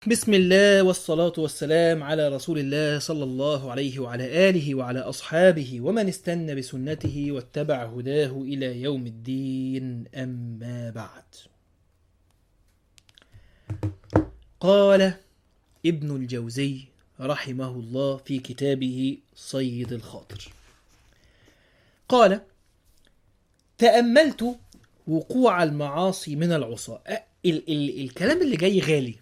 بسم الله والصلاة والسلام على رسول الله صلى الله عليه وعلى آله وعلى أصحابه ومن استنى بسنته واتبع هداه إلى يوم الدين أما بعد قال ابن الجوزي رحمه الله في كتابه صيد الخاطر قال تأملت وقوع المعاصي من العصاة أ- ال- ال- الكلام اللي جاي غالي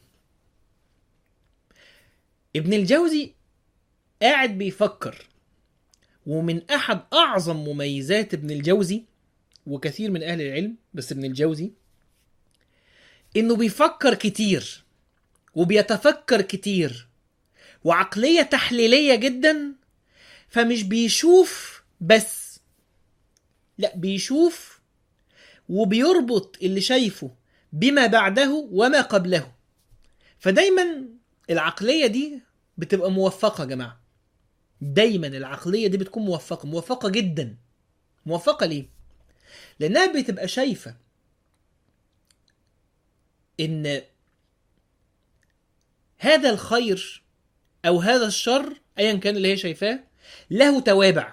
ابن الجوزي قاعد بيفكر ومن احد اعظم مميزات ابن الجوزي وكثير من اهل العلم بس ابن الجوزي انه بيفكر كتير وبيتفكر كتير وعقلية تحليلية جدا فمش بيشوف بس لا بيشوف وبيربط اللي شايفه بما بعده وما قبله فدايما العقليه دي بتبقى موفقه يا جماعه دايما العقليه دي بتكون موفقه موفقه جدا موفقه ليه لانها بتبقى شايفه ان هذا الخير او هذا الشر ايا كان اللي هي شايفاه له توابع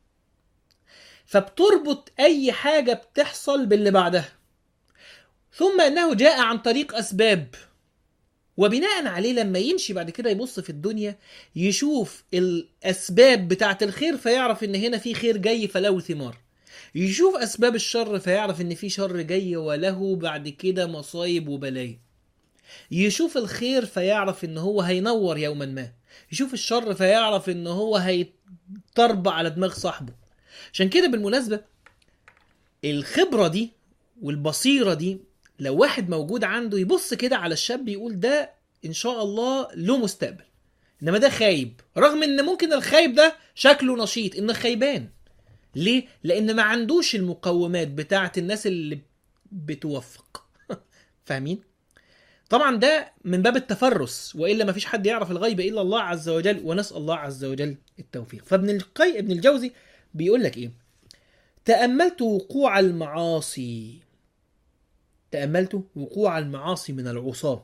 فبتربط اي حاجه بتحصل باللي بعدها ثم انه جاء عن طريق اسباب وبناء عليه لما يمشي بعد كده يبص في الدنيا يشوف الاسباب بتاعه الخير فيعرف ان هنا في خير جاي فله ثمار يشوف اسباب الشر فيعرف ان في شر جاي وله بعد كده مصايب وبلايا يشوف الخير فيعرف ان هو هينور يوما ما يشوف الشر فيعرف ان هو هيتربى على دماغ صاحبه عشان كده بالمناسبة الخبرة دي والبصيرة دي لو واحد موجود عنده يبص كده على الشاب يقول ده ان شاء الله له مستقبل انما ده خايب رغم ان ممكن الخايب ده شكله نشيط انه خيبان ليه لان ما عندوش المقومات بتاعه الناس اللي بتوفق فاهمين طبعا ده من باب التفرس والا ما فيش حد يعرف الغيب الا الله عز وجل ونسال الله عز وجل التوفيق فابن القي ابن الجوزي بيقول لك ايه تاملت وقوع المعاصي تأملت وقوع المعاصي من العصاة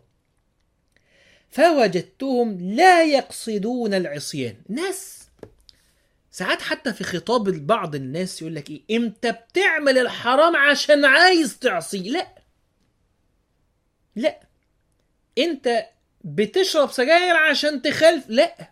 فوجدتهم لا يقصدون العصيان ناس ساعات حتى في خطاب بعض الناس يقول لك ايه انت بتعمل الحرام عشان عايز تعصي لا لا انت بتشرب سجاير عشان تخالف لا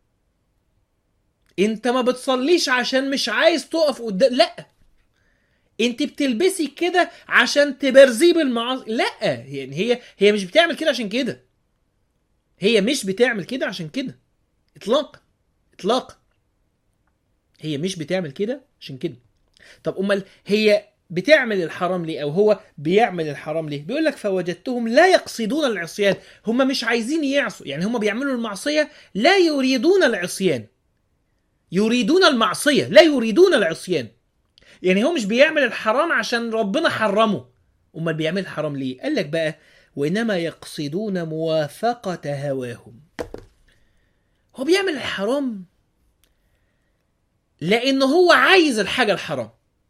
انت ما بتصليش عشان مش عايز تقف قدام لا انت بتلبسي كده عشان تبرزي بالمعاصي لا يعني هي هي مش بتعمل كده عشان كده هي مش بتعمل كده عشان كده اطلاقا اطلاقا هي مش بتعمل كده عشان كده طب امال هي بتعمل الحرام ليه او هو بيعمل الحرام ليه بيقول لك فوجدتهم لا يقصدون العصيان هم مش عايزين يعصوا يعني هم بيعملوا المعصيه لا يريدون العصيان يريدون المعصيه لا يريدون العصيان يعني هو مش بيعمل الحرام عشان ربنا حرمه امال بيعمل الحرام ليه قال لك بقى وانما يقصدون موافقه هواهم هو بيعمل الحرام لانه هو عايز الحاجه الحرام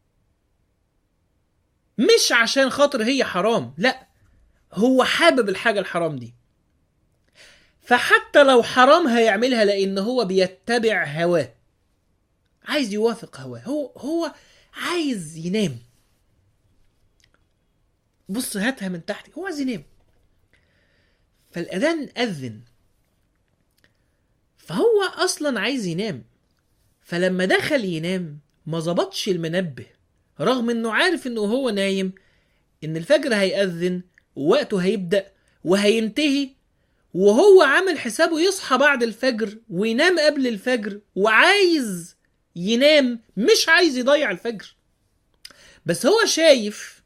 مش عشان خاطر هي حرام لا هو حابب الحاجه الحرام دي فحتى لو حرام هيعملها لان هو بيتبع هواه عايز يوافق هواه هو هو عايز ينام بص هاتها من تحت هو عايز ينام فالأذان أذن فهو أصلا عايز ينام فلما دخل ينام ما ظبطش المنبه رغم انه عارف انه هو نايم ان الفجر هيأذن ووقته هيبدأ وهينتهي وهو عامل حسابه يصحى بعد الفجر وينام قبل الفجر وعايز ينام مش عايز يضيع الفجر بس هو شايف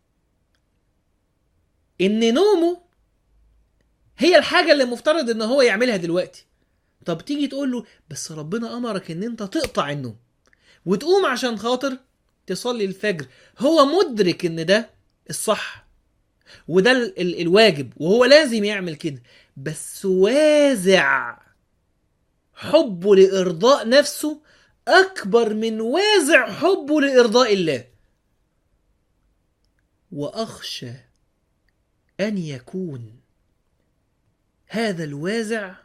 ان نومه هي الحاجة اللي مفترض ان هو يعملها دلوقتي طب تيجي تقول له بس ربنا امرك ان انت تقطع النوم وتقوم عشان خاطر تصلي الفجر هو مدرك ان ده الصح وده ال- ال- الواجب وهو لازم يعمل كده بس وازع حبه لارضاء نفسه اكبر من وازع حبه لارضاء الله واخشى ان يكون هذا الوازع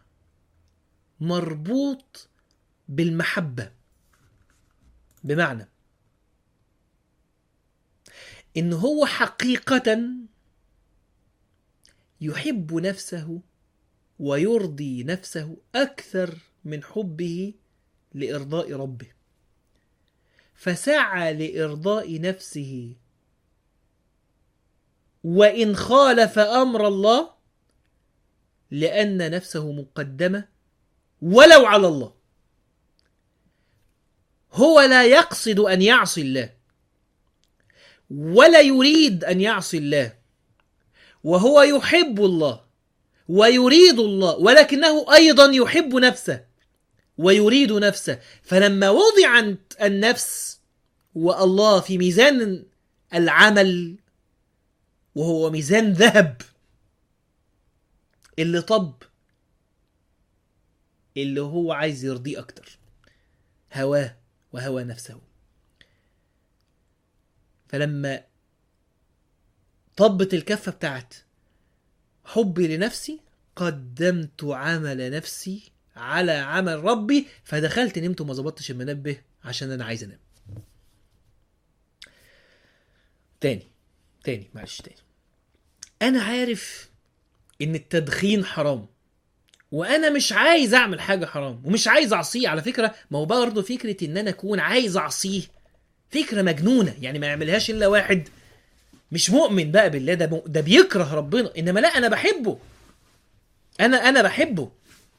مربوط بالمحبة بمعنى إن هو حقيقة يحب نفسه ويرضي نفسه أكثر من حبه لإرضاء ربه فسعى لإرضاء نفسه وإن خالف أمر الله لأن نفسه مقدمة ولو على الله هو لا يقصد أن يعصي الله ولا يريد أن يعصي الله وهو يحب الله ويريد الله ولكنه أيضا يحب نفسه ويريد نفسه فلما وضعت النفس والله في ميزان العمل وهو ميزان ذهب اللي طب اللي هو عايز يرضيه أكتر هواه وهوى نفسه فلما طبت الكفة بتاعت حبي لنفسي قدمت عمل نفسي على عمل ربي فدخلت نمت وما ظبطتش المنبه عشان انا عايز انام تاني تاني معلش تاني انا عارف ان التدخين حرام وانا مش عايز اعمل حاجه حرام ومش عايز اعصيه على فكره ما هو برضه فكره ان انا اكون عايز اعصيه فكره مجنونه يعني ما يعملهاش الا واحد مش مؤمن بقى بالله ده م- ده بيكره ربنا انما لا انا بحبه انا انا بحبه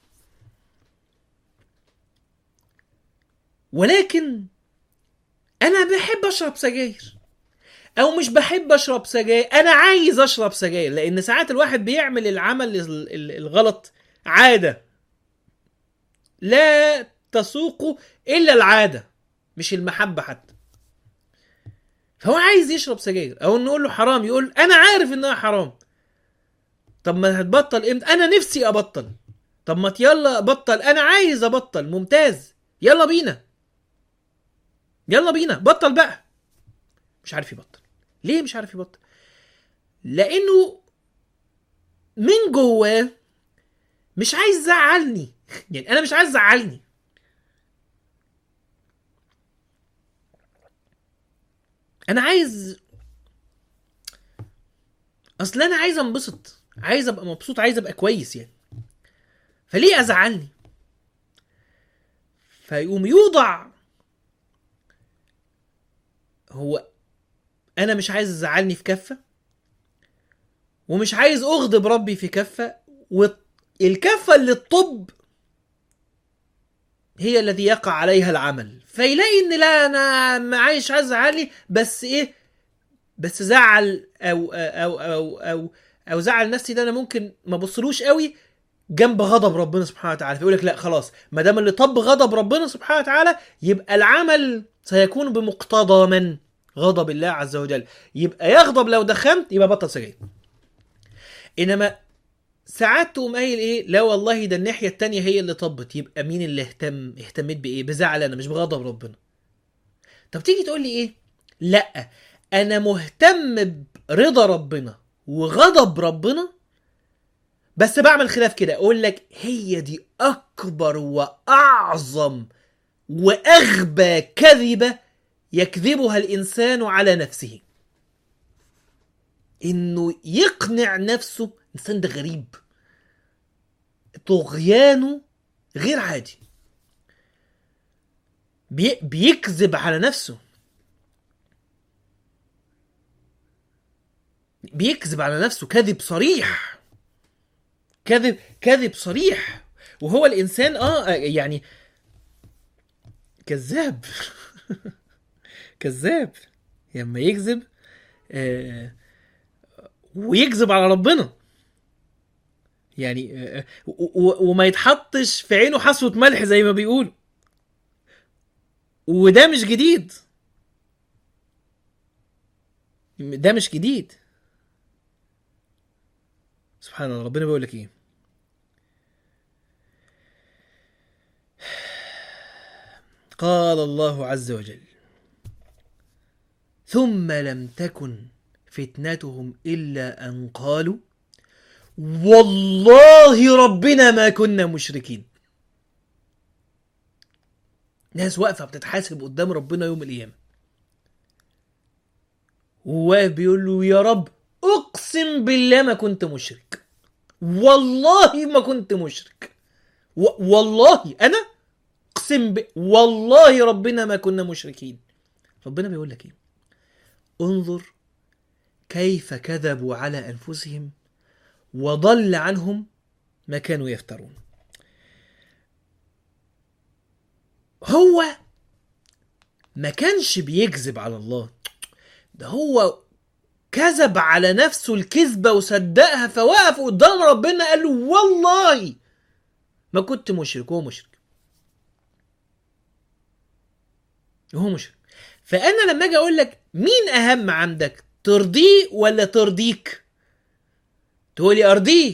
ولكن انا بحب اشرب سجاير او مش بحب اشرب سجاير انا عايز اشرب سجاير لان ساعات الواحد بيعمل العمل ال- ال- الغلط عاده لا تسوق الا العاده مش المحبه حتى فهو عايز يشرب سجاير او نقول له حرام يقول انا عارف انها حرام طب ما هتبطل امتى انا نفسي ابطل طب ما يلا بطل انا عايز ابطل ممتاز يلا بينا يلا بينا بطل بقى مش عارف يبطل ليه مش عارف يبطل لانه من جواه مش عايز يزعلني يعني انا مش عايز يزعلني انا عايز اصل انا عايز انبسط عايز ابقى مبسوط عايز ابقى كويس يعني فليه ازعلني فيقوم يوضع هو انا مش عايز يزعلني في كفه ومش عايز اغضب ربي في كفه والكفه اللي الطب هي الذي يقع عليها العمل فيلاقي ان لا انا ما عايش عايز ازعلني بس ايه بس زعل او او او او او زعل نفسي ده انا ممكن ما ابصلوش قوي جنب غضب ربنا سبحانه وتعالى فيقول لك لا خلاص ما دام اللي طب غضب ربنا سبحانه وتعالى يبقى العمل سيكون بمقتضى من غضب الله عز وجل يبقى يغضب لو دخنت يبقى بطل سجاير انما ساعات تقوم قايل ايه لا والله ده الناحيه التانية هي اللي طبت يبقى مين اللي اهتم اهتميت بايه بزعل انا مش بغضب ربنا طب تيجي تقول لي ايه لا انا مهتم برضا ربنا وغضب ربنا بس بعمل خلاف كده اقول لك هي دي اكبر واعظم واغبى كذبه يكذبها الانسان على نفسه انه يقنع نفسه الانسان ده غريب طغيانه غير عادي بي بيكذب على نفسه بيكذب على نفسه كذب صريح كذب كذب صريح وهو الانسان اه يعني كذاب كذاب لما يكذب آه ويكذب على ربنا يعني آه، و- و- وما يتحطش في عينه حسوة ملح زي ما بيقول وده مش جديد ده مش جديد سبحان الله ربنا بيقول لك ايه قال الله عز وجل ثم لم تكن فتنتهم الا ان قالوا والله ربنا ما كنا مشركين ناس واقفه بتتحاسب قدام ربنا يوم القيامه وواقف بيقول له يا رب اقسم بالله ما كنت مشرك والله ما كنت مشرك و... والله انا اقسم ب... والله ربنا ما كنا مشركين ربنا بيقول لك ايه انظر كيف كذبوا على انفسهم وضل عنهم ما كانوا يفترون هو ما كانش بيكذب على الله ده هو كذب على نفسه الكذبة وصدقها فوقف قدام ربنا قال له والله ما كنت مشرك هو مشرك هو مشرك فأنا لما أجي أقول لك مين أهم عندك ترضيه ولا ترضيك تقولي أرضيه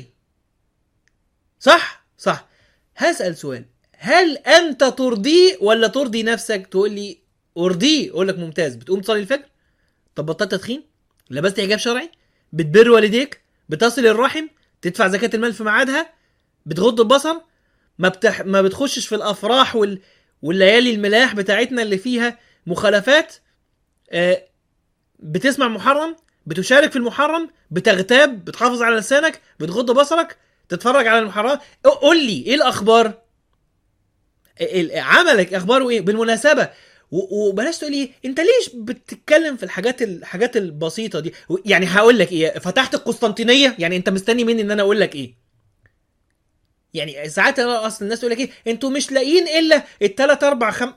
صح صح هسأل سؤال هل أنت ترضيه ولا ترضي نفسك تقول لي أرضيه أقول لك ممتاز بتقوم تصلي الفجر طب بطلت تدخين لبست حجاب شرعي بتبر والديك بتصل الرحم تدفع زكاة المال في ميعادها بتغض البصر ما بتح... ما بتخشش في الافراح وال... والليالي الملاح بتاعتنا اللي فيها مخالفات آه بتسمع محرم بتشارك في المحرم بتغتاب بتحافظ على لسانك بتغض بصرك تتفرج على المحرمات قول لي ايه الاخبار ال- عملك اخباره ايه بالمناسبه و- وبلاش تقول لي انت ليش بتتكلم في الحاجات الحاجات البسيطه دي و- يعني هقول لك ايه فتحت القسطنطينيه يعني انت مستني مني ان انا اقول لك ايه يعني ساعات أنا اصل الناس تقول لك ايه انتوا مش لاقيين الا الثلاث اربع خم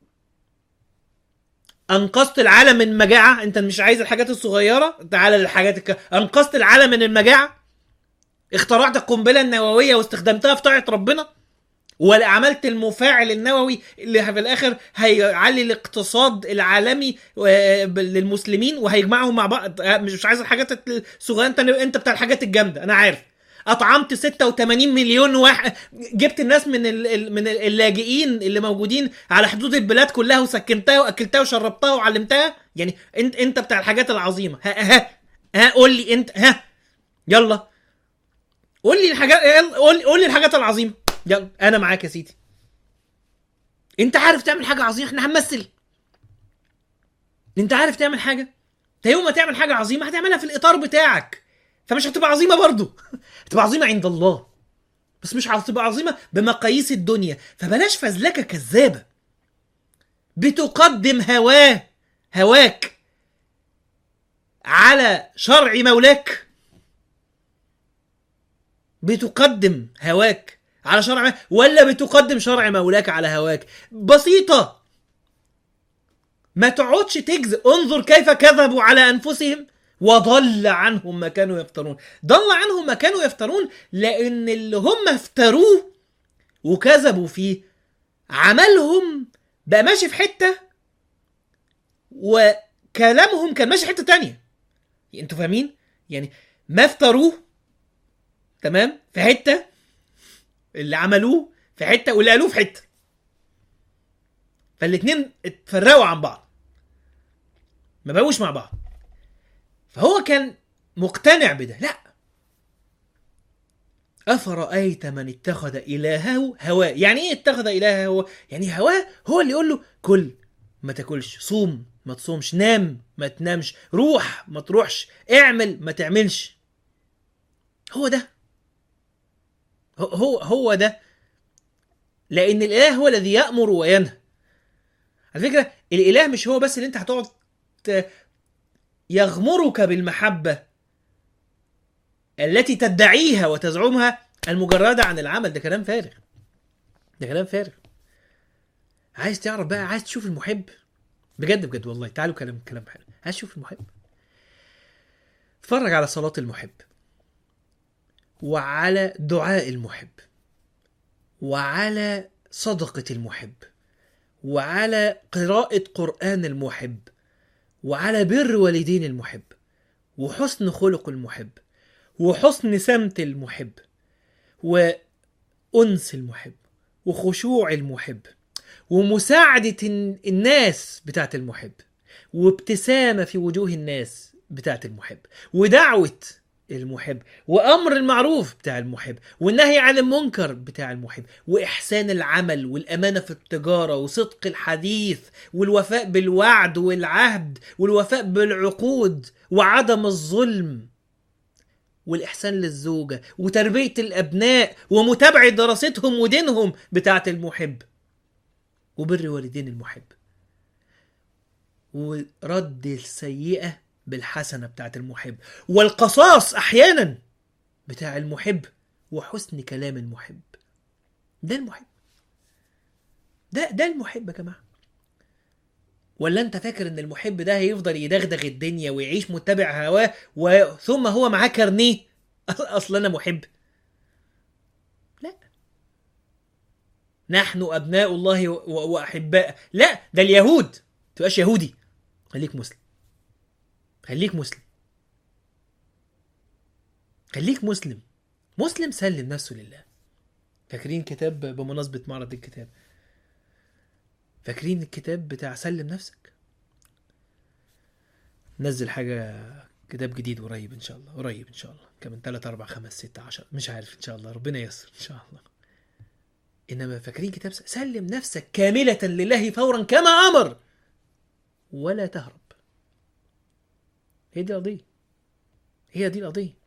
انقذت العالم من مجاعه انت مش عايز الحاجات الصغيره تعالى للحاجات الك... انقذت العالم من المجاعه اخترعت القنبله النوويه واستخدمتها في طاعه ربنا ولا عملت المفاعل النووي اللي في الاخر هيعلي الاقتصاد العالمي آه، للمسلمين وهيجمعهم مع بعض آه، مش عايز الحاجات الصغيره انت انت بتاع الحاجات الجامده انا عارف اطعمت 86 مليون واحد جبت الناس من ال- ال- من اللاجئين اللي موجودين على حدود البلاد كلها وسكنتها واكلتها وشربتها وعلمتها يعني انت انت بتاع الحاجات العظيمه ها ها ها قول لي انت ها يلا قول لي الحاجات يلا، قول قول لي الحاجات العظيمه يلا انا معاك يا سيدي انت عارف تعمل حاجه عظيمه احنا هنمثل انت عارف تعمل حاجه انت يوم ما تعمل حاجه عظيمه هتعملها في الاطار بتاعك فمش هتبقى عظيمه برضه هتبقى عظيمه عند الله بس مش هتبقى عظيمه بمقاييس الدنيا فبلاش فزلكه كذابه بتقدم هواه هواك على شرع مولاك بتقدم هواك على شرع مولاك ولا بتقدم شرع مولاك على هواك بسيطة ما تقعدش تجزء انظر كيف كذبوا على أنفسهم وضل عنهم ما كانوا يفترون ضل عنهم ما كانوا يفترون لأن اللي هم افتروه وكذبوا فيه عملهم بقى ماشي في حتة وكلامهم كان ماشي في حتة تانية انتوا فاهمين يعني ما افتروه تمام في حته اللي عملوه في حته واللي قالوه في حته فالاتنين اتفرقوا عن بعض ما بقوش مع بعض فهو كان مقتنع بده لا أفرأيت من اتخذ إلهه هواه يعني إيه اتخذ إلهه هواه يعني هواه هو اللي يقول له كل ما تاكلش صوم ما تصومش نام ما تنامش روح ما تروحش اعمل ما تعملش هو ده هو- هو هو ده لان الاله هو الذي يامر وينهى على فكره الاله مش هو بس اللي انت هتقعد ت- يغمرك بالمحبه التي تدعيها وتزعمها المجرده عن العمل ده كلام فارغ ده كلام فارغ عايز تعرف بقى عايز تشوف المحب بجد بجد والله تعالوا كلام كلام حلو عايز تشوف المحب اتفرج على صلاه المحب وعلى دعاء المحب وعلى صدقة المحب وعلى قراءة قرآن المحب وعلى بر والدين المحب وحسن خلق المحب وحسن سمت المحب وأنس المحب وخشوع المحب ومساعدة الن- الناس بتاعت المحب وابتسامة في وجوه الناس بتاعت المحب ودعوة المحب وامر المعروف بتاع المحب والنهي عن المنكر بتاع المحب واحسان العمل والامانه في التجاره وصدق الحديث والوفاء بالوعد والعهد والوفاء بالعقود وعدم الظلم والاحسان للزوجه وتربيه الابناء ومتابعه دراستهم ودينهم بتاعه المحب وبر والدين المحب ورد السيئه بالحسنه بتاعه المحب والقصاص احيانا بتاع المحب وحسن كلام المحب ده المحب ده ده المحب يا جماعه ولا انت فاكر ان المحب ده هيفضل يدغدغ الدنيا ويعيش متبع هواه و... ثم هو معاه كارنيه اصل انا محب لا نحن ابناء الله و... واحباء لا ده اليهود تبقاش يهودي خليك مسلم خليك مسلم خليك مسلم مسلم سلم نفسه لله فاكرين كتاب بمناسبة معرض الكتاب فاكرين الكتاب بتاع سلم نفسك نزل حاجة كتاب جديد قريب ان شاء الله قريب ان شاء الله كمان 3 4 5 6 10 مش عارف ان شاء الله ربنا ييسر ان شاء الله انما فاكرين كتاب سلم نفسك كاملة لله فورا كما امر ولا تهرب هي دي القضية هي دي القضية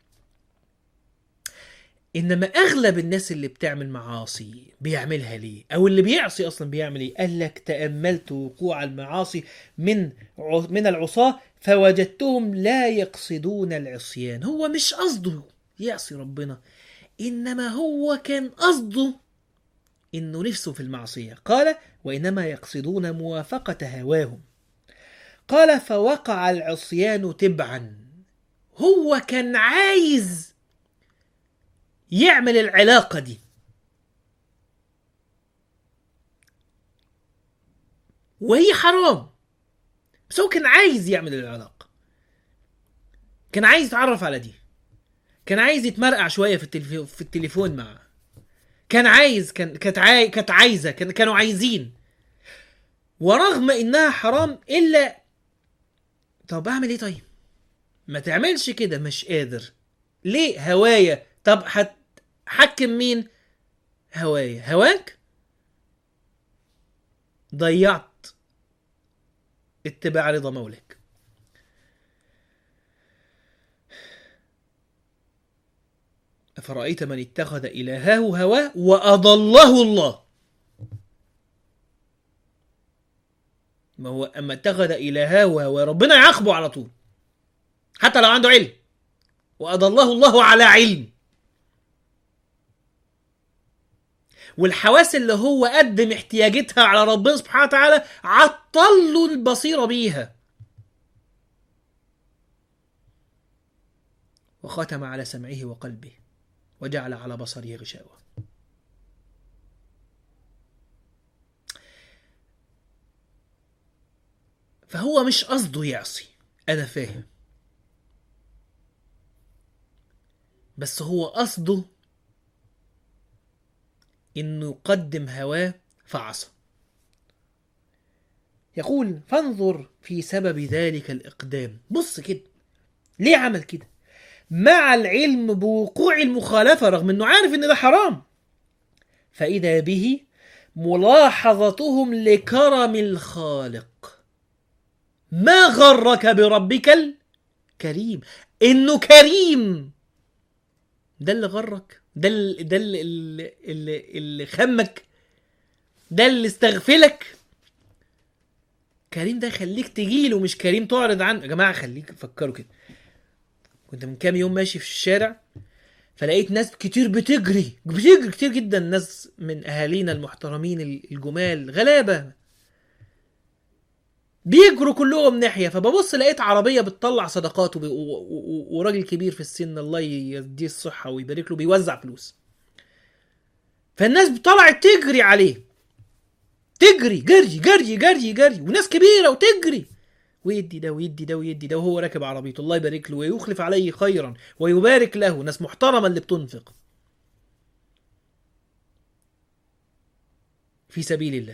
انما اغلب الناس اللي بتعمل معاصي بيعملها ليه او اللي بيعصي اصلا بيعمل ايه قال لك تاملت وقوع المعاصي من ع- من العصاه فوجدتهم لا يقصدون العصيان هو مش قصده يعصي ربنا انما هو كان قصده انه نفسه في المعصيه قال وانما يقصدون موافقه هواهم قال فوقع العصيان تبعا هو كان عايز يعمل العلاقة دي وهي حرام بس هو كان عايز يعمل العلاقة كان عايز يتعرف على دي كان عايز يتمرقع شوية في التليفون في التليفون معاه كان عايز كان كانت عاي... كانت عايزة كان... كانوا عايزين ورغم انها حرام الا طب اعمل ايه طيب ما تعملش كده مش قادر ليه هوايا طب هتحكم مين هوايا هواك ضيعت اتباع رضا مولك أفرأيت من اتخذ إلهه هواه وأضله الله ما هو أما اتخذ إلهه هواه ربنا يعاقبه على طول حتى لو عنده علم وأضله الله على علم والحواس اللي هو قدم احتياجتها على ربنا سبحانه وتعالى عطل له البصيرة بيها وختم على سمعه وقلبه وجعل على بصره غشاوة فهو مش قصده يعصي أنا فاهم بس هو قصده انه يقدم هواه فعصى يقول فانظر في سبب ذلك الاقدام بص كده ليه عمل كده مع العلم بوقوع المخالفه رغم انه عارف ان ده حرام فاذا به ملاحظتهم لكرم الخالق ما غرك بربك الكريم انه كريم ده اللي غرك ده اللي ده اللي, اللي, اللي خمك ده اللي استغفلك كريم ده خليك تجيله مش كريم تعرض عنه يا جماعه خليك فكروا كده كنت من كام يوم ماشي في الشارع فلقيت ناس كتير بتجري بتجري كتير جدا ناس من اهالينا المحترمين الجمال غلابه بيجروا كلهم ناحيه فببص لقيت عربيه بتطلع صدقات وبي... و... و... وراجل كبير في السن الله يديه الصحه ويبارك له بيوزع فلوس فالناس طلعت تجري عليه تجري جري جري جري جري وناس كبيره وتجري ويدي ده ويدي ده ويدي ده وهو راكب عربيته الله يبارك له ويخلف عليه خيرا ويبارك له ناس محترمه اللي بتنفق في سبيل الله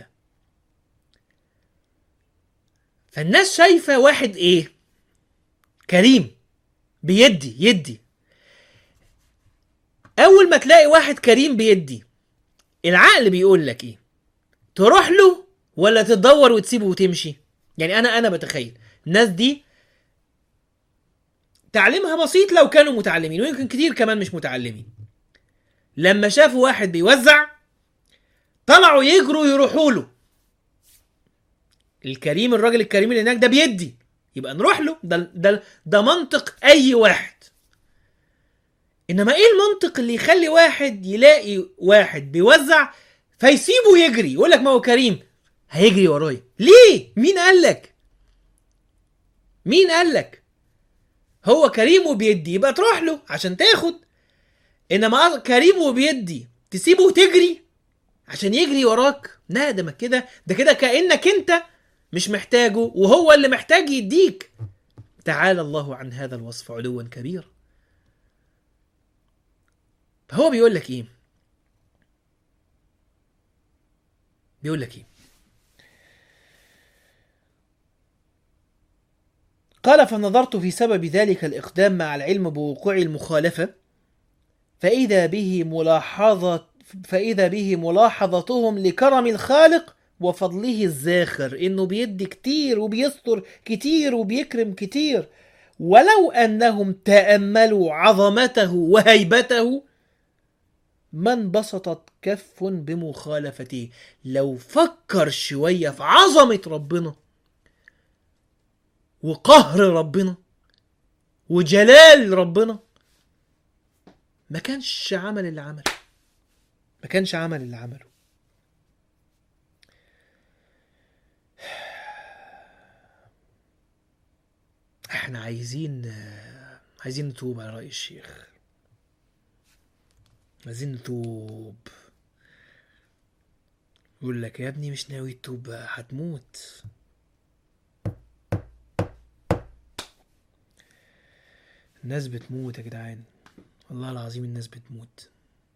فالناس شايفه واحد ايه كريم بيدي يدي اول ما تلاقي واحد كريم بيدي العقل بيقول لك ايه تروح له ولا تدور وتسيبه وتمشي يعني انا انا بتخيل الناس دي تعليمها بسيط لو كانوا متعلمين ويمكن كتير كمان مش متعلمين لما شافوا واحد بيوزع طلعوا يجروا يروحوا له الكريم الراجل الكريم اللي هناك ده بيدي يبقى نروح له ده ده ده منطق اي واحد انما ايه المنطق اللي يخلي واحد يلاقي واحد بيوزع فيسيبه يجري يقول لك ما هو كريم هيجري ورايا ليه مين قال لك مين قال لك هو كريم وبيدي يبقى تروح له عشان تاخد انما كريم وبيدي تسيبه وتجري عشان يجري وراك لا ده ما كده ده كده كانك انت مش محتاجه وهو اللي محتاج يديك تعالى الله عن هذا الوصف علوا كبيرا هو بيقول لك ايه بيقول لك ايه قال فنظرت في سبب ذلك الإقدام مع العلم بوقوع المخالفة فإذا به ملاحظة فإذا به ملاحظتهم لكرم الخالق وفضله الزاخر إنه بيدي كتير وبيستر كتير وبيكرم كتير ولو أنهم تأملوا عظمته وهيبته ما انبسطت كف بمخالفته لو فكر شوية في عظمة ربنا وقهر ربنا وجلال ربنا ما كانش عمل اللي عمله ما كانش عمل اللي عمله احنا عايزين عايزين نتوب على رأي الشيخ عايزين نتوب يقول لك يا ابني مش ناوي تتوب هتموت الناس بتموت يا جدعان والله العظيم الناس بتموت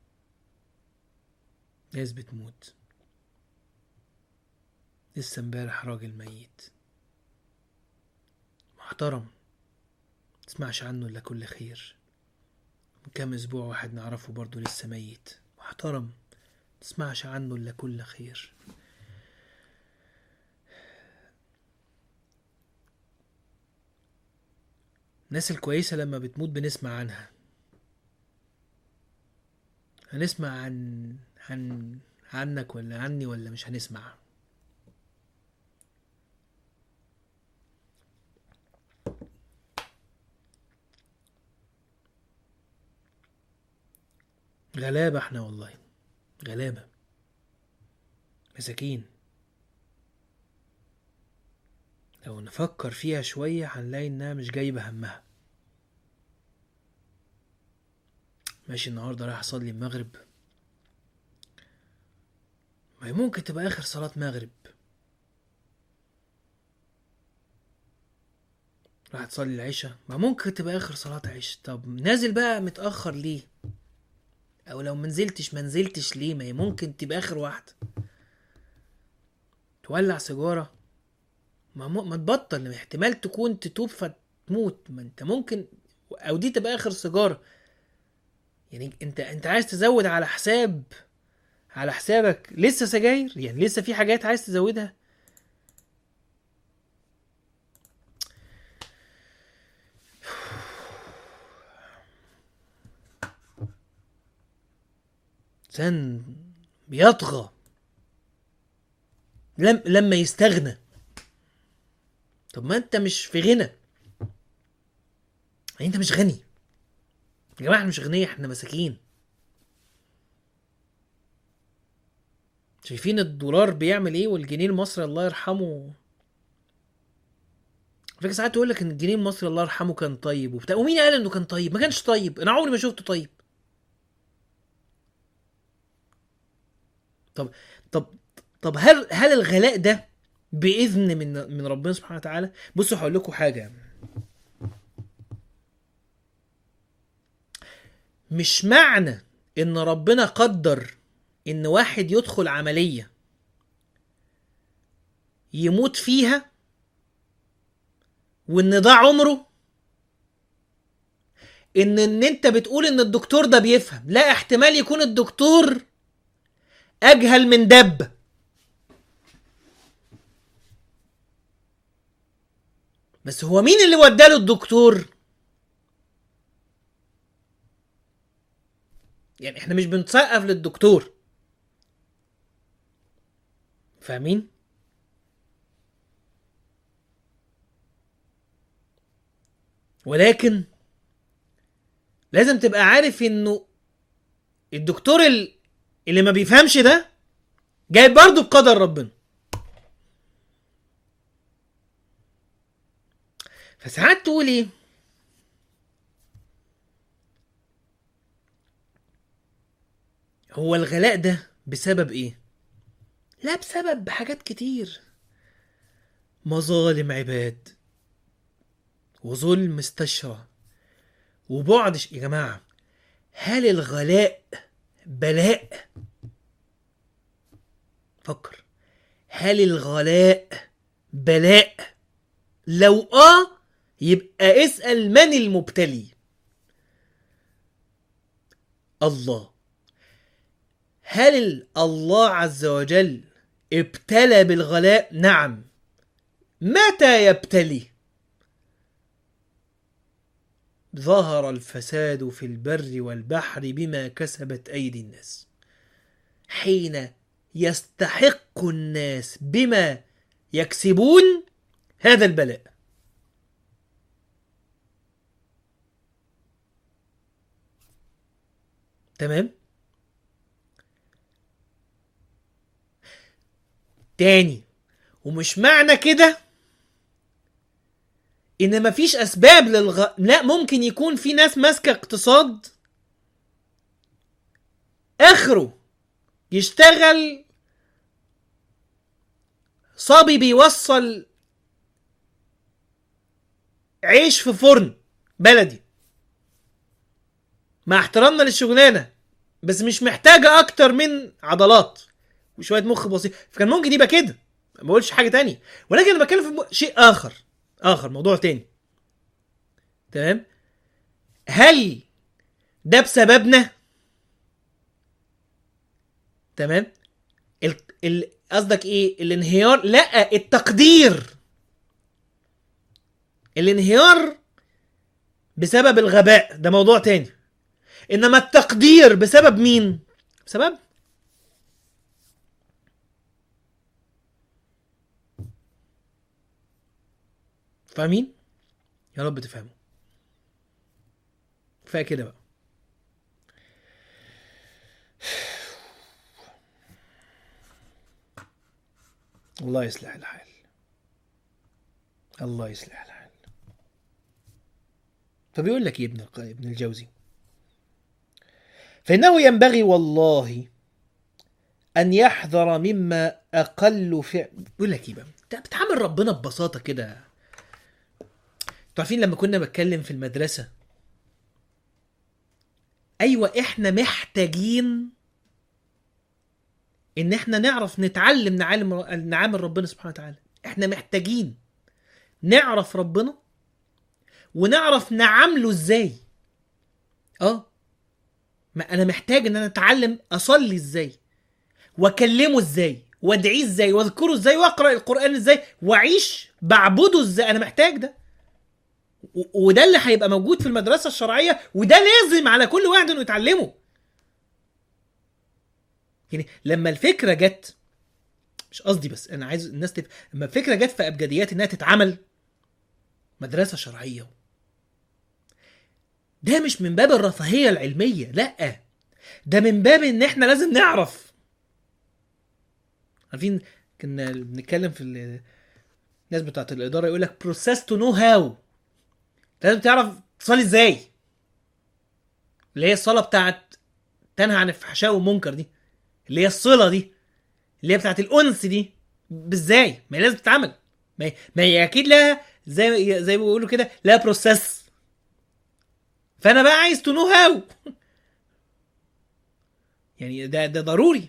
ناس بتموت لسه امبارح راجل ميت محترم تسمعش عنه الا كل خير من كام اسبوع واحد نعرفه برضه لسه ميت محترم تسمعش عنه الا كل خير الناس الكويسة لما بتموت بنسمع عنها هنسمع عن عن عنك ولا عني ولا مش هنسمع غلابة احنا والله غلابة مساكين لو نفكر فيها شوية هنلاقي انها مش جايبة همها ماشي النهاردة رايح اصلي المغرب ما هي ممكن تبقى اخر صلاة مغرب راح تصلي العشاء ما ممكن تبقى اخر صلاة عشاء طب نازل بقى متأخر ليه او لو منزلتش منزلتش ليه ما هي ممكن تبقى اخر واحدة تولع سيجارة ما, م... ما تبطل احتمال تكون تتوب فتموت ما انت ممكن او دي تبقى اخر سيجارة يعني انت انت عايز تزود على حساب على حسابك لسه سجاير يعني لسه في حاجات عايز تزودها انسان بيطغى لم لما يستغنى طب ما انت مش في غنى يعني انت مش غني يا جماعه احنا مش اغنياء احنا مساكين شايفين الدولار بيعمل ايه والجنيه المصري الله يرحمه فاكر ساعات تقول لك ان الجنيه المصري الله يرحمه كان طيب وبتاع ومين قال انه كان طيب ما كانش طيب انا عمري ما شفته طيب طب طب طب هل هل الغلاء ده باذن من من ربنا سبحانه وتعالى بصوا هقول لكم حاجه مش معنى ان ربنا قدر ان واحد يدخل عمليه يموت فيها وان ده عمره ان ان انت بتقول ان الدكتور ده بيفهم لا احتمال يكون الدكتور اجهل من دب بس هو مين اللي وداله الدكتور يعني احنا مش بنسقف للدكتور فاهمين ولكن لازم تبقى عارف انه الدكتور ال- اللي ما بيفهمش ده جاي برضه بقدر ربنا فساعات تقول ايه هو الغلاء ده بسبب ايه لا بسبب حاجات كتير مظالم عباد وظلم استشرى وبعد ش... يا جماعة هل الغلاء بلاء فكر هل الغلاء بلاء لو اه يبقى اسأل من المبتلي الله هل ال- الله عز وجل ابتلى بالغلاء نعم متى يبتلي ظهر الفساد في البر والبحر بما كسبت ايدي الناس حين يستحق الناس بما يكسبون هذا البلاء تمام تاني ومش معنى كده ان مفيش اسباب للغ لا ممكن يكون في ناس ماسكه اقتصاد اخره يشتغل صبي بيوصل عيش في فرن بلدي مع احترامنا للشغلانه بس مش محتاجه اكتر من عضلات وشويه مخ بسيط فكان ممكن يبقى كده ما بقولش حاجه تانية ولكن انا بتكلم في م- شيء اخر اخر موضوع تاني تمام هل ده بسببنا تمام ال... ال... قصدك ايه الانهيار لا التقدير الانهيار بسبب الغباء ده موضوع تاني انما التقدير بسبب مين بسبب فاهمين يا رب تفهموا كفايه كده بقى الله يصلح الحال الله يصلح الحال فبيقول لك يا ابن الق- ابن الجوزي فإنه ينبغي والله أن يحذر مما أقل فعل بيقول لك إيه بقى أنت بتعامل ربنا ببساطة كده انتوا عارفين لما كنا بتكلم في المدرسة أيوة إحنا محتاجين إن إحنا نعرف نتعلم نعلم نعامل ربنا سبحانه وتعالى إحنا محتاجين نعرف ربنا ونعرف نعامله إزاي اه ما انا محتاج ان انا اتعلم اصلي ازاي واكلمه ازاي وادعيه ازاي واذكره ازاي واقرا القران ازاي واعيش بعبده ازاي انا محتاج ده و- وده اللي هيبقى موجود في المدرسه الشرعيه وده لازم على كل واحد انه يتعلمه يعني لما الفكره جت مش قصدي بس انا عايز الناس تف... لما الفكره جت في ابجديات انها تتعمل مدرسه شرعيه ده مش من باب الرفاهيه العلميه لا ده من باب ان احنا لازم نعرف عارفين كنا بنتكلم في ال- الناس بتاعت الاداره يقول لك بروسيس تو نو هاو لازم تعرف تصلي ازاي اللي هي الصلاه بتاعت تنهى عن الفحشاء والمنكر دي اللي هي الصله دي اللي هي بتاعت الانس دي ازاي ما هي لازم تتعمل ما هي, ما هي اكيد لها زي زي ما بيقولوا كده لها بروسيس فانا بقى عايز تو نو هاو يعني ده ده ضروري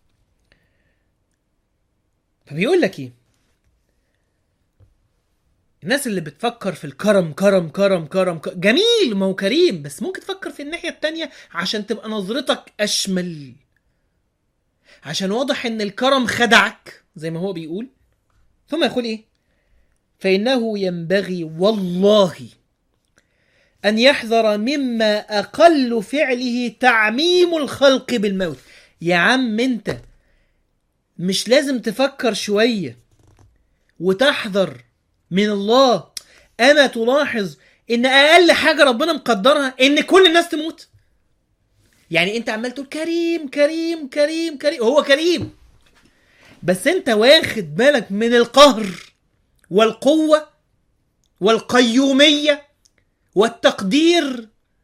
فبيقول لك ايه الناس اللي بتفكر في الكرم كرم كرم كرم, كرم جميل ما هو كريم بس ممكن تفكر في الناحية التانية عشان تبقى نظرتك أشمل عشان واضح ان الكرم خدعك زي ما هو بيقول ثم يقول ايه فإنه ينبغي والله أن يحذر مما أقل فعله تعميم الخلق بالموت يا عم انت مش لازم تفكر شوية وتحذر من الله أما تلاحظ إن أقل حاجة ربنا مقدرها إن كل الناس تموت يعني أنت عمال تقول كريم كريم كريم كريم هو كريم بس أنت واخد بالك من القهر والقوة والقيومية والتقدير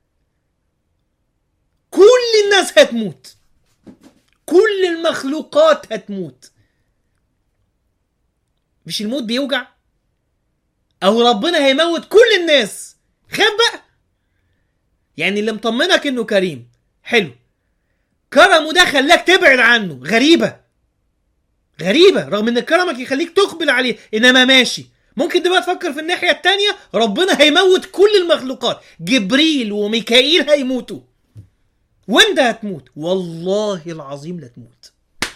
كل الناس هتموت كل المخلوقات هتموت مش الموت بيوجع او ربنا هيموت كل الناس خاف بقى يعني اللي مطمنك انه كريم حلو كرمه ده خلاك تبعد عنه غريبة غريبة رغم ان كرمك يخليك تقبل عليه انما ماشي ممكن تبقى تفكر في الناحية التانية ربنا هيموت كل المخلوقات جبريل وميكائيل هيموتوا وانت هتموت والله العظيم لا تموت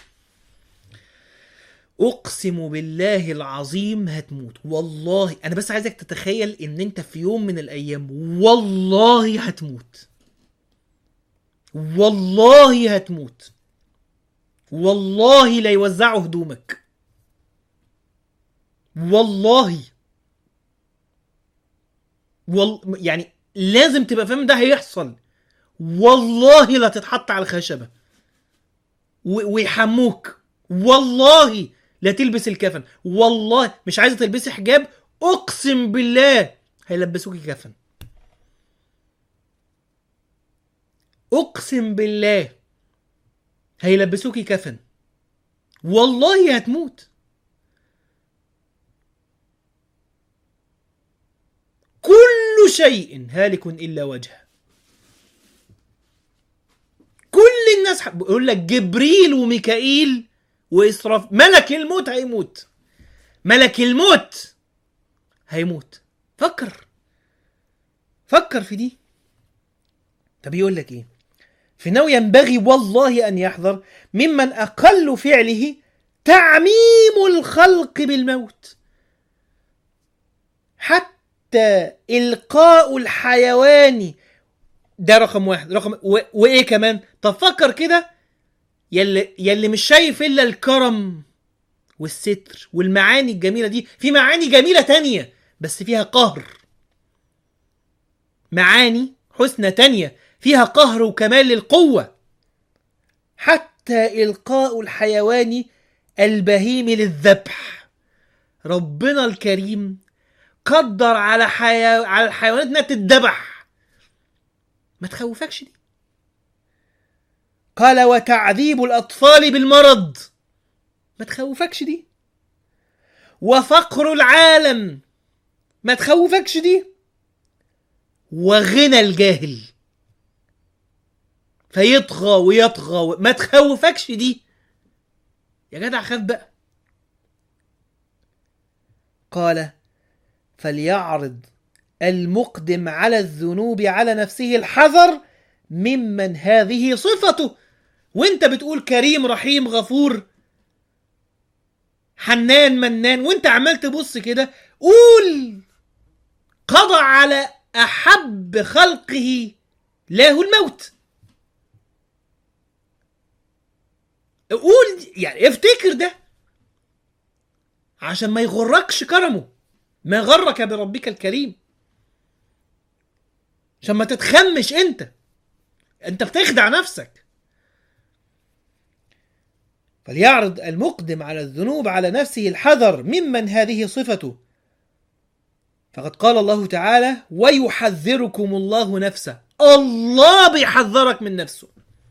اقسم بالله العظيم هتموت والله انا بس عايزك تتخيل ان انت في يوم من الايام والله هتموت والله هتموت والله لا يوزعوا هدومك والله وال... يعني لازم تبقى فاهم ده هيحصل والله لا تتحط على الخشبه و... ويحموك والله لا تلبس الكفن والله مش عايزه تلبسي حجاب اقسم بالله هيلبسوكي كفن اقسم بالله هيلبسوكي كفن والله هتموت كل شيء هالك الا وجهه كل الناس بيقول لك جبريل وميكائيل وإسراف ملك الموت هيموت ملك الموت هيموت فكر فكر في دي طب يقول لك ايه فإنه ينبغي والله أن يحذر ممن أقل فعله تعميم الخلق بالموت حتى إلقاء الحيوان ده رقم واحد رقم و... وإيه كمان طب فكر كده يلي يلي مش شايف الا الكرم والستر والمعاني الجميله دي في معاني جميله تانية بس فيها قهر معاني حسنى تانية فيها قهر وكمال للقوة حتى إلقاء الحيوان البهيم للذبح ربنا الكريم قدر على حيو... على الحيوانات انها تتذبح ما تخوفكش دي قال وتعذيب الأطفال بالمرض ما تخوفكش دي وفقر العالم ما تخوفكش دي وغنى الجاهل فيطغى ويطغى ما تخوفكش دي يا جدع خاف بقى قال فليعرض المقدم على الذنوب على نفسه الحذر ممن هذه صفته وانت بتقول كريم رحيم غفور حنان منان وانت عمال تبص كده قول قضى على احب خلقه له الموت قول يعني افتكر ده عشان ما يغركش كرمه ما غرك بربك الكريم عشان ما تتخمش انت انت بتخدع نفسك فليعرض المقدم على الذنوب على نفسه الحذر ممن هذه صفته فقد قال الله تعالى ويحذركم الله نفسه الله بيحذرك من نفسه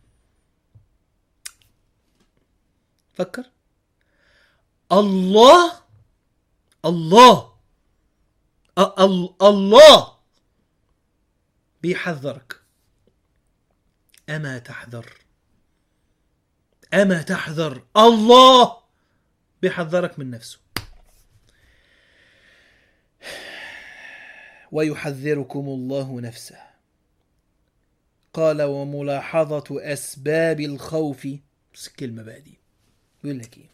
فكر الله الله الله بيحذرك أما تحذر أما تحذر الله بيحذرك من نفسه ويحذركم الله نفسه قال وملاحظة أسباب الخوف بس الكلمة بقى دي يقول لك إيه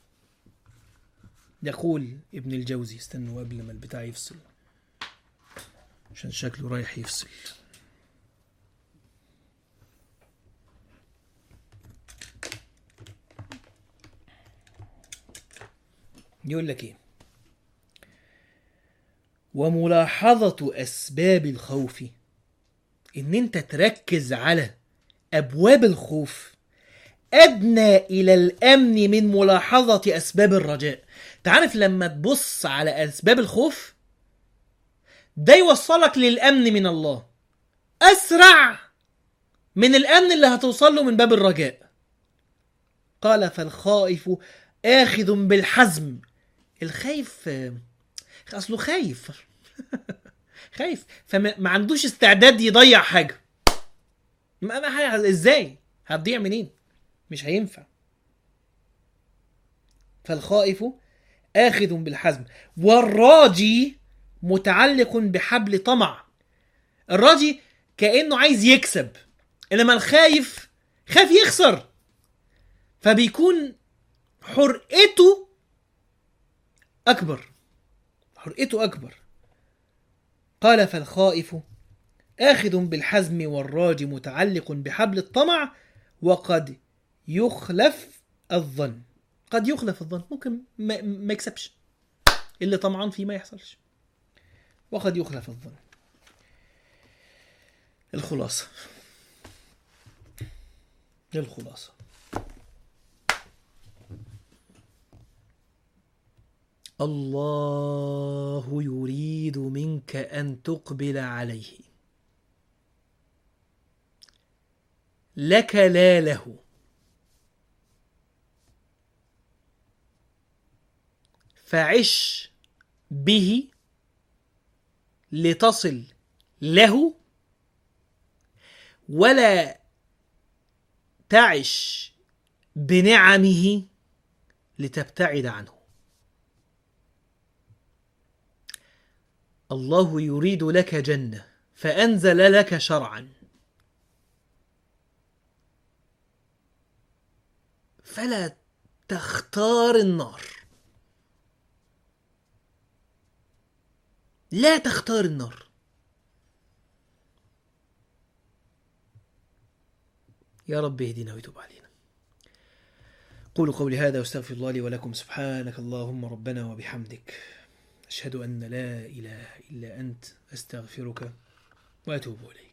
يقول ابن الجوزي استنوا قبل ما البتاع يفصل عشان شكله رايح يفصل يقول لك ايه وملاحظة أسباب الخوف إن أنت تركز على أبواب الخوف أدنى إلى الأمن من ملاحظة أسباب الرجاء تعرف لما تبص على أسباب الخوف ده يوصلك للأمن من الله أسرع من الأمن اللي هتوصل له من باب الرجاء قال فالخائف آخذ بالحزم الخايف آه، أصله خايف خايف فما ما عندوش استعداد يضيع حاجة ما ما ح- ازاي هتضيع منين مش هينفع فالخائف آخذ بالحزم والراجي متعلق بحبل طمع الراجي كأنه عايز يكسب إنما الخايف خايف يخسر فبيكون حرقته أكبر حرقته أكبر قال فالخائف آخذ بالحزم والراجي متعلق بحبل الطمع وقد يخلف الظن قد يخلف الظن ممكن ما, ما يكسبش اللي طمعان فيه ما يحصلش وقد يخلف الظن الخلاصة الخلاصة الله يريد منك أن تقبل عليه لك لا له فعش به لتصل له ولا تعش بنعمه لتبتعد عنه الله يريد لك جنه فانزل لك شرعا فلا تختار النار لا تختار النار يا رب اهدنا وتب علينا قولوا قولي هذا واستغفر الله لي ولكم سبحانك اللهم ربنا وبحمدك أشهد أن لا إله إلا أنت أستغفرك وأتوب إليك